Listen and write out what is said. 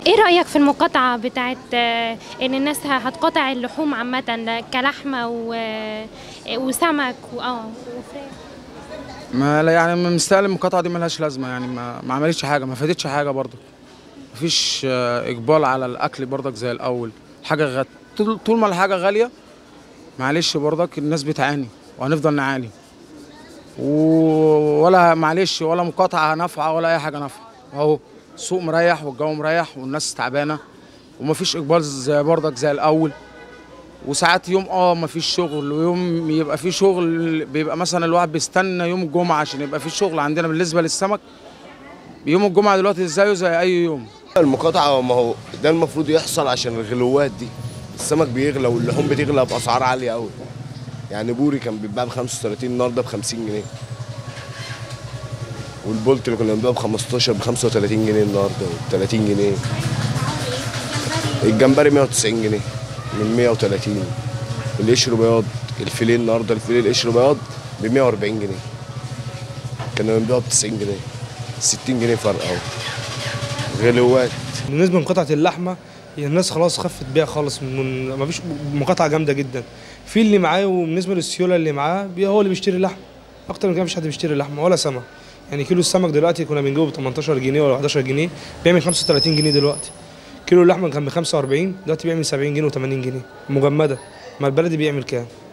ايه رأيك في المقاطعة بتاعت آه، ان الناس هتقاطع اللحوم عامة كلحمة و... وسمك و... اه وفراخ ما لا يعني مستقل المقاطعه دي ملهاش لازمه يعني ما, ما عملتش حاجه ما فادتش حاجه برضك مفيش آه، اقبال على الاكل برضك زي الاول حاجه غ... طول طول ما الحاجه غاليه معلش برضك الناس بتعاني وهنفضل نعاني و... ولا معلش ولا مقاطعه نافعه ولا اي حاجه نافعه اهو السوق مريح والجو مريح والناس تعبانه ومفيش اقبال زي برضك زي الاول وساعات يوم اه ما فيش شغل ويوم يبقى في شغل بيبقى مثلا الواحد بيستنى يوم الجمعه عشان يبقى في شغل عندنا بالنسبه للسمك يوم الجمعه دلوقتي زيه زي اي يوم المقاطعة ما هو ده المفروض يحصل عشان الغلوات دي السمك بيغلى واللحوم بتغلى بأسعار عالية قوي يعني بوري كان بيتباع ب 35 النهارده ب 50 جنيه والبولت اللي كنا بنبيعه ب 15 ب 35 جنيه النهارده ب 30 جنيه الجمبري 190 جنيه من 130 القشر بياض الفيليه النهارده الفيليه القشر بياض ب 140 جنيه كنا بنبيعه ب 90 جنيه 60 جنيه فرق اهو غلوات بالنسبه لمقاطعه اللحمه هي الناس خلاص خفت بيها خالص من ما فيش مقاطعه جامده جدا في اللي معاه وبالنسبه للسيوله اللي معاه بي- هو اللي بيشتري لحمه اكتر من كده مفيش حد بيشتري لحمه ولا سمك يعني كيلو السمك دلوقتي كنا بنجيبه ب 18 جنيه ولا 11 جنيه بيعمل 35 جنيه دلوقتي كيلو اللحمه كان ب 45 دلوقتي بيعمل 70 جنيه و80 جنيه مجمده ما البلدي بيعمل كام